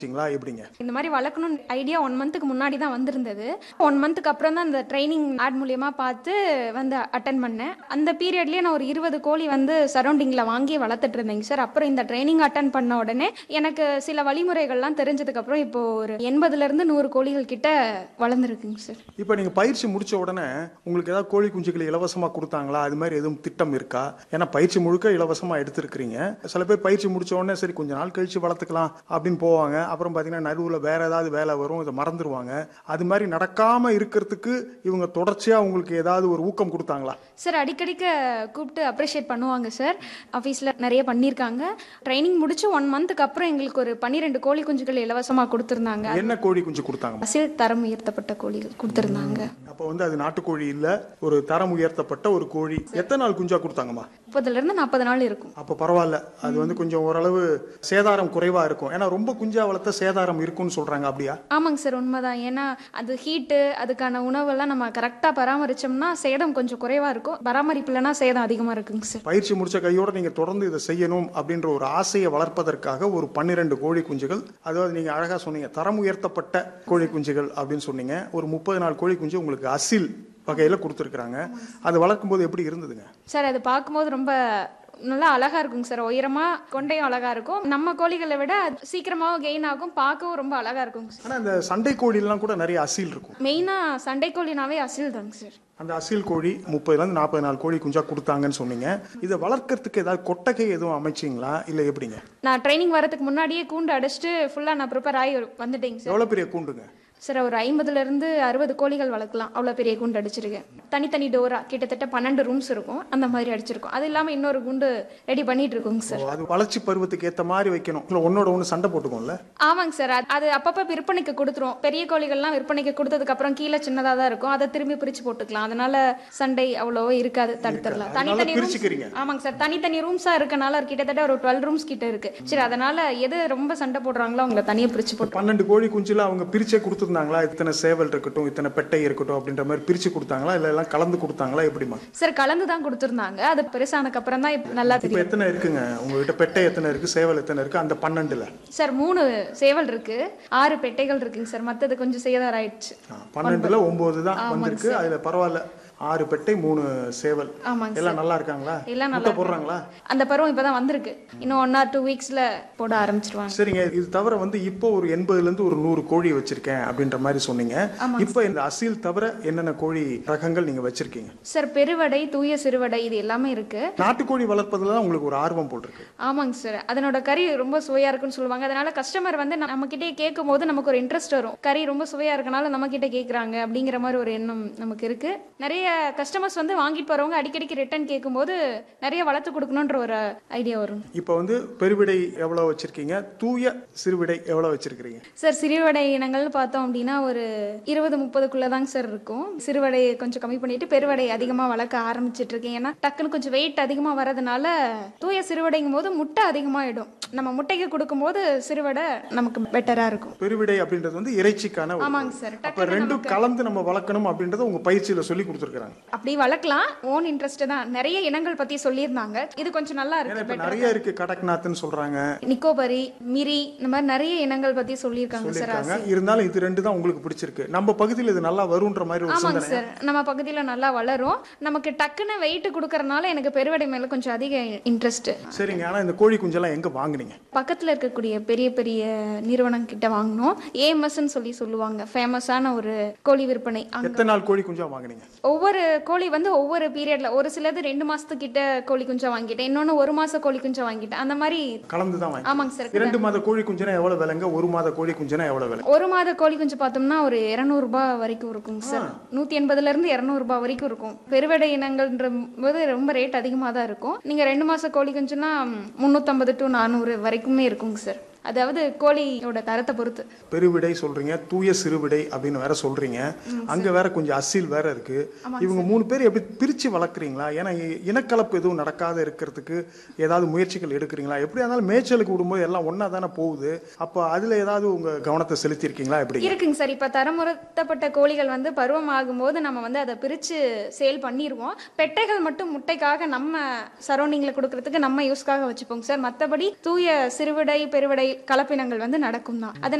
ங்களா எப்படிங்க இந்த மாதிரி வளர்க்கணும்னு ஐடியா ஒன் மந்த்துக்கு முன்னாடி தான் வந்திருந்தது ஒன் மந்த்துக்கு அப்புறம் தான் இந்த ட்ரைனிங் ஆட் மூலியமா பார்த்து வந்து அட்டன் பண்ணேன் அந்த பீரியட்லயே நான் ஒரு இருபது கோழி வந்து சரௌண்டிங்கில் வாங்கி வளர்த்துட்டு இருந்தேங்க சார் அப்புறம் இந்த ட்ரைனிங் அட்டன் பண்ண உடனே எனக்கு சில வழிமுறைகள்லாம் தெரிஞ்சதுக்கு அப்புறம் இப்போ ஒரு எண்பதுல இருந்து நூறு கோழிகள் கிட்ட வளர்ந்துருக்குங்க சார் இப்போ நீங்கள் பயிற்சி முடிச்ச உடனே உங்களுக்கு ஏதாவது கோழி குஞ்சுகளை இலவசமாக கொடுத்தாங்களா அது மாதிரி எதுவும் திட்டம் இருக்கா ஏன்னா பயிற்சி முழுக்க இலவசமாக எடுத்திருக்கிறீங்க சில பேர் பயிற்சி முடிச்ச உடனே சரி கொஞ்ச நாள் கழிச்சு வளர்த்துக்கலாம் அப்படின்னு போவாங்க அப்புறம் பார்த்தீங்கன்னா நடுவில் வேற ஏதாவது வேலை வரும் இதை மறந்துடுவாங்க அது மாதிரி நடக்காமல் இருக்கிறதுக்கு இவங்க தொடர்ச்சியாக உங்களுக்கு ஏதாவது ஒரு ஊக்கம் கொடுத்தாங்களா சார் அடிக்கடிக்க கூப்பிட்டு அப்ரிஷியேட் பண்ணுவாங்க சார் ஆஃபீஸில் நிறைய பண்ணியிருக்காங்க ட்ரைனிங் முடிச்சு ஒன் மந்த்துக்கு அப்புறம் எங்களுக்கு ஒரு பன்னிரெண்டு கோழி குஞ்சுகள் இலவசமாக கொடுத்துருந்தாங்க என்ன கோழி குஞ்சு கொடுத்தாங்க அசில் தரம் உயர்த்தப்பட்ட கோழிகள் கொடுத்துருந்தாங்க அப்போ வந்து அது நாட்டுக்கோழி இல்லை ஒரு தரம் உயர்த்தப்பட்ட ஒரு கோழி எத்தனை நாள் குஞ்சா கொடுத்தாங்கம்மா முப்பதுல இருந்து நாற்பது நாள் இருக்கும் அப்போ பரவாயில்ல அது வந்து கொஞ்சம் ஓரளவு சேதாரம் குறைவா இருக்கும் ஏன்னா ரொம்ப குஞ்சா வளர்த்த சேதாரம் இருக்கும்னு சொல்றாங்க அப்படியா ஆமாங்க சார் உண்மைதான் ஏன்னா அது ஹீட்டு அதுக்கான உணவெல்லாம் நம்ம கரெக்டாக பராமரிச்சோம்னா சேதம் கொஞ்சம் குறைவாக இருக்கும் பராமரிப்பு இல்லைன்னா சேதம் அதிகமாக இருக்குங்க சார் பயிற்சி முடிச்ச கையோட நீங்க தொடர்ந்து இதை செய்யணும் அப்படின்ற ஒரு ஆசையை வளர்ப்பதற்காக ஒரு பன்னிரெண்டு கோழி குஞ்சுகள் அதாவது நீங்க அழகா சொன்னீங்க தரம் உயர்த்தப்பட்ட கோழி குஞ்சுகள் அப்படின்னு சொன்னீங்க ஒரு முப்பது நாள் கோழி குஞ்சு உங்களுக்கு அசில் வகையில கொடுத்துருக்குறாங்க அது வளர்க்கும் போது எப்படி இருந்ததுங்க சார் அது பார்க்கும்போது ரொம்ப நல்லா அழகா இருக்குங்க சார் உயரமா கொண்டையும் அழகா இருக்கும் நம்ம கோழிகளை விட அது சீக்கிரமாவும் கெயின் ஆகும் பார்க்கவும் ரொம்ப அழகா இருக்குங்க சார் ஆனா இந்த சண்டை கோழிலாம் கூட நிறைய அசில் இருக்கும் மெயினா சண்டை கோழினாவே அசில் தாங்க சார் அந்த அசில் கோழி முப்பதுலேருந்து நாற்பது நாள் கோழி குஞ்சா கொடுத்தாங்கன்னு சொன்னீங்க இதை வளர்க்கறதுக்கு ஏதாவது கொட்டகை எதுவும் அமைச்சிங்களா இல்லை எப்படிங்க நான் ட்ரைனிங் வரதுக்கு முன்னாடியே கூண்டு அடிச்சுட்டு ஃபுல்லா நான் ப்ரிப்பேர் ஆகி வந்துட்டேங்க சார் எவ்வளோ பெரிய கூண்டுங்க சார் ஒரு ஐம்பதுல இருந்து அறுபது கோழிகள் வளர்க்கலாம் அவ்வளோ பெரிய குண்டு அடிச்சிருக்கேன் தனித்தனி டோரா கிட்டத்தட்ட பன்னெண்டு ரூம்ஸ் இருக்கும் அந்த மாதிரி அடிச்சிருக்கோம் அது இல்லாமல் இன்னொரு குண்டு ரெடி பண்ணிட்டு இருக்கோங்க சார் ஓ, அது வளர்ச்சி பருவத்துக்கு ஏற்ற மாதிரி வைக்கணும் இல்லை ஒன்னோட ஒன்று சண்டை போட்டுக்கும்ல ஆமாங்க சார் அது- அது அப்பப்போ விற்பனைக்கு கொடுத்துரும் பெரிய கோழிகள்லாம் விற்பனைக்கு கொடுத்ததுக்கு அப்புறம் கீழே சின்னதாக தான் இருக்கும் அதை திரும்பி பிரிச்சு போட்டுக்கலாம் அதனால சண்டை அவ்வளோவா இருக்காது தடுத்துடலாம் அதனால தனித்தனி rooms- பிரிச்சுக்கிறீங்க. ஆமாங்க சார் தனித்தனி ரூம்ஸா இருக்கனால கிட்டத்தட்ட ஒரு டுவெல் ரூம்ஸ் கிட்ட இருக்கு சரி அதனால எது ரொம்ப சண்டை போடுறாங்களோ அவங்கள தனியாக பிரிச்சு போட்டு பன்னெண்டு கோழி குஞ்சுல அவங்க பிரிச்சே கொடுத்துருந்தாங்களா இத்தனை சேவல் இருக்கட்டும் இத்தனை பெட்டை இருக்கட்டும் அப்படின்ற மாதிரி பிரிச்சு கொடுத்தாங்களா இல்லை எல்லாம் கலந்து கொடுத்தாங்களா எப்படிமா சார் கலந்து தான் கொடுத்துருந்தாங்க அது பெருசானதுக்கு அப்புறம் தான் இப்ப நல்லா இப்போ தெரியும் எத்தனை இருக்குங்க உங்ககிட்ட பெட்டை எத்தனை இருக்கு சேவல் எத்தனை இருக்கு அந்த பன்னெண்டுல சார் மூணு சேவல் இருக்கு ஆறு பெட்டைகள் இருக்குங்க சார் மத்தது கொஞ்சம் சேதாரம் ஆயிடுச்சு ஆ, பன்னெண்டுல ஒன்பது தான் வந்திருக்கு அதுல பரவாயில்ல ஆறு பெட்டை மூணு சேவல் ஆமாங்க எல்லாம் நல்லா இருக்காங்களா எல்லாம் முட்டை போடுறாங்களா அந்த பருவம் இப்பதான் வந்திருக்கு இன்னும் ஒன் ஆர் டூ வீக்ஸ்ல போட ஆரம்பிச்சிருவாங்க சரிங்க இது தவிர வந்து இப்போ ஒரு எண்பதுல இருந்து ஒரு நூறு கோழி வச்சிருக்கேன் அப்படின்ற மாதிரி சொன்னீங்க இப்போ இந்த அசீல் தவிர என்னென்ன கோழி ரகங்கள் நீங்க வச்சிருக்கீங்க சார் பெருவடை தூய சிறுவடை இது எல்லாமே இருக்கு நாட்டுக்கோழி வளர்ப்பதுல தான் உங்களுக்கு ஒரு ஆர்வம் போட்டிருக்கு ஆமாங்க சார் அதனோட கறி ரொம்ப சுவையா இருக்குன்னு சொல்லுவாங்க அதனால கஸ்டமர் வந்து நம்ம கிட்டே கேட்கும் போது நமக்கு ஒரு இன்ட்ரெஸ்ட் வரும் கறி ரொம்ப சுவையா இருக்கனால நம்ம கிட்ட கேக்குறாங்க அப்படிங்கிற மாதிரி ஒரு எண்ணம் நமக்கு இருக்கு நிறைய கஸ்டமர்ஸ் வந்து வாங்கிட்டு போறவங்க அடிக்கடிக்கு ரிட்டர்ன் கேட்கும்போது நிறைய வளர்த்து கொடுக்கணுன்ற ஒரு ஐடியா வரும் இப்போ வந்து பெருவிடை எவ்வளவு வச்சிருக்கீங்க தூய சிறுவிடை எவ்வளவு வச்சிருக்கீங்க சார் சிறுவடை இனங்கள்னு பார்த்தோம் அப்படின்னா ஒரு இருபது முப்பதுக்குள்ள தாங்க சார் இருக்கும் சிறுவடை கொஞ்சம் கம்மி பண்ணிட்டு பெருவடை அதிகமா வளர்க்க ஆரம்பிச்சிட்டு இருக்கேன் ஏன்னா டக்குன்னு கொஞ்சம் வெயிட் அதிகமா வரதுனால தூய சிறுவடைங்கும் போது முட்டை அதிகமாயிடும் நம்ம முட்டைக்கு கொடுக்கும்போது சிறுவடை நமக்கு பெட்டரா இருக்கும் பெருவிடை அப்படின்றது வந்து இறைச்சிக்கான ஒரு ஆமாங்க சார் அப்ப ரெண்டும் கலந்து நம்ம வளர்க்கணும் அப்படின்றத உங்க பயிற்சியில சொல்லி கொடுத்துருக்காங்க அப்படி வளர்க்கலாம் ஓன் இன்ட்ரெஸ்ட் தான் நிறைய இனங்கள் பத்தி சொல்லியிருந்தாங்க இது கொஞ்சம் நல்லா ஏன்னா இருக்கு இப்ப நிறைய இருக்கு கடக்நாத்னு சொல்றாங்க நிக்கோபரி மிரி இந்த மாதிரி நிறைய இனங்கள் பத்தி சொல்லியிருக்காங்க சார் சொல்லியிருக்காங்க இருந்தாலும் இது ரெண்டு தான் உங்களுக்கு பிடிச்சிருக்கு நம்ம பகுதியில் இது நல்லா வருன்ற மாதிரி ஒரு ஆமாங்க சிந்தனை சார் நம்ம பகுதியில் நல்லா வளரும் நமக்கு டக்குன்னு வெயிட் கொடுக்கறனால எனக்கு பெருவடை மேல கொஞ்சம் அதிக இன்ட்ரெஸ்ட் சரிங்க ஆனா இந்த கோழி குஞ்செல்லாம் எங்க வாங்குனீங்க பக்கத்துல இருக்கக்கூடிய பெரிய பெரிய நிறுவனம் கிட்ட வாங்கினோம் ஏஎம்எஸ்ன்னு சொல்லி சொல்லுவாங்க ஃபேமஸான ஒரு கோழி விற்பனை அங்க எத்தனை நாள் கோழி குஞ்சா வாங்குனீங்க ஒவ்வொரு கோழி வந்து ஒவ்வொரு பீரியட்ல ஒரு சிலது ரெண்டு மாசத்துக்கிட்ட கோழி குஞ்சா வாங்கிட்டேன் இன்னொன்னு ஒரு மாச கோழி குஞ்சா வாங்கிட்டேன் அந்த மாதிரி கலந்து தான் வாங்கி ஆமாங்க சார் இரண்டு மாத கோழி குஞ்சுனா எவ்வளவு விலைங்க ஒரு மாத கோழி குஞ்சுனா எவ்வளவு விலை ஒரு மாத கோழி குஞ்சு பார்த்தோம்னா ஒரு 200 ரூபாய் வரைக்கும் இருக்குங்க சார் நூத்தி எண்பதுல இருந்து 200 ரூபாய் வரைக்கும் இருக்கும் பெருவடை இனங்கள்ன்ற போது ரொம்ப ரேட் அதிகமாக தான் இருக்கும் நீங்க ரெண்டு மாச கோழி குஞ்சுனா முந்நூற்றம்பது டு நானூறு வரைக்குமே இருக்குங்க சார் அதாவது கோழியோட தரத்தை பொறுத்து பெருவிடை சொல்றீங்க தூய சிறுவிடை அப்படின்னு வேற சொல்றீங்க அங்க வேற கொஞ்சம் அசில் வேற இருக்கு இவங்க மூணு பேர் எப்படி பிரிச்சு வளர்க்குறீங்களா ஏன்னா இ- இனக்கலப்பு எதுவும் நடக்காத இருக்கிறதுக்கு ஏதாவது முயற்சிகள் எடுக்கிறீங்களா எப்படியா இருந்தாலும் மேய்ச்சலுக்கு விடும்போது எல்லாம் ஒண்ணா தானே போகுது அப்போ அதுல ஏதாவது உங்க கவனத்தை செலுத்தியிருக்கீங்களா எப்படி இருக்குங்க சார் இப்போ தரமுறுத்தப்பட்ட கோழிகள் வந்து பருவம் ஆகும்போது நம்ம வந்து அதை பிரித்து சேல் பண்ணிடுவோம் பெட்டைகள் மட்டும் முட்டைக்காக நம்ம சரௌண்டிங்கில் கொடுக்கறதுக்கு நம்ம யூஸ்க்காக வச்சுப்போங்க சார் மற்றபடி தூய சிறுவிடை பெருவிடை கலப்பினங்கள் வந்து நடக்கும் தான் அதை